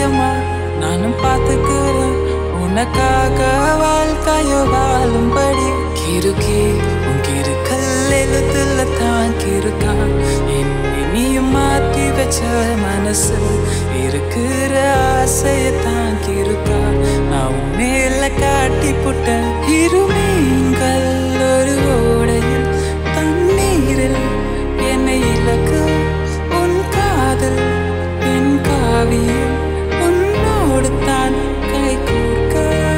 சத்தியமா நானும் பார்த்துக்கிறேன் உனக்காக வாழ்க்கைய வாழும்படி கிறுக்கி உன் கிறுக்கல் எழுத்துல தான் கிறுக்கான் என்னை நீயும் மாத்தி வச்ச மனசு இருக்கிற ஆசைய தான் கிறுக்கா நான் உன் மேல காட்டி புட்டேன் இரு மீன்கள் ஒரு ஓடையில் தண்ணீரில் என்னை இழக்க உன் காதல் என் காவியம் உன்னோடு தான் கை கோர்க்க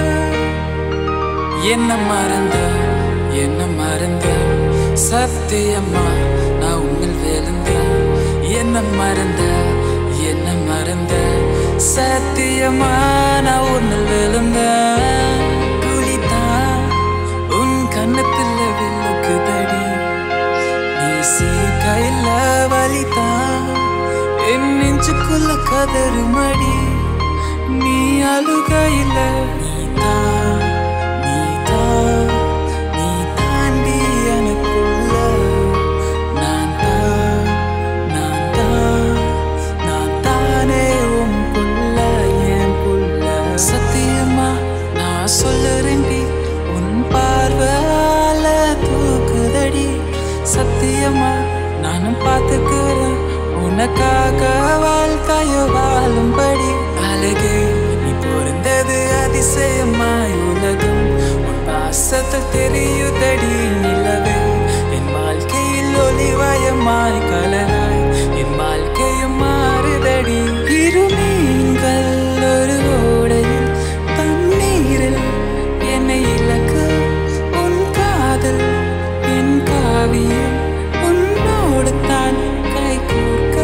என்ன மறந்த என்ன மறந்த சத்தியம்மா நான் உன்னில் விழுந்த என்ன மறந்த என்ன மறந்த சத்தியமா நான் உன்னில் விழுந்த துளிதான் உன் கண்ணத்துல விழுக்குதடி நீ சீக்கையில் வலிதான் என் நெஞ்சுக்குள்ள கதறுமடி நீ அழுகையில் நீதான் நீதான் நீ தாண்டி எனக்குள்ள நான் தான் நான் தான் நான் தானே உன் புள்ள என் புள்ள சத்தியமா நான் சொல்லுறேன்டி உன் பார்வால தூக்குதடி சத்தியமா நானும் பார்த்துக்கிறேன் உனக்காக வாழ்க்கைய வாழும்படி அழகே நீ பொருந்தது அதிசயமாய் உலகம் உன் பாசத்தில் தெரியுதடி நிலவே என் வாழ்க்கையில் ஒளிவயமாய் கலராய் என் வாழ்க்கையும் மாறுதடி இரு மீன்கள் ஒரு ஓடையில் தண்ணீரில் என்னை இழக்க உன் காதல் என் காவியம் உன்னோடு தான் கை கோர்க்க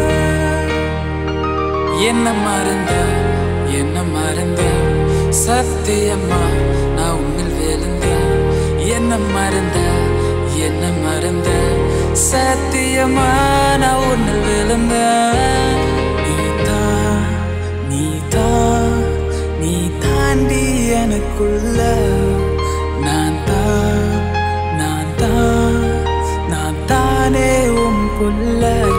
என்ன மறந்த என்ன மறந்த சத்தியம்மா நான் உன்னில் விழுந்த என்ன மறந்த என்ன மறந்த சத்தியமா நான் உன்னில் விழுந்த நீதான் நீதான் நீ தாண்டி எனக்குள்ள நான் தான் நான் தான் நான் தானே உன் புள்ள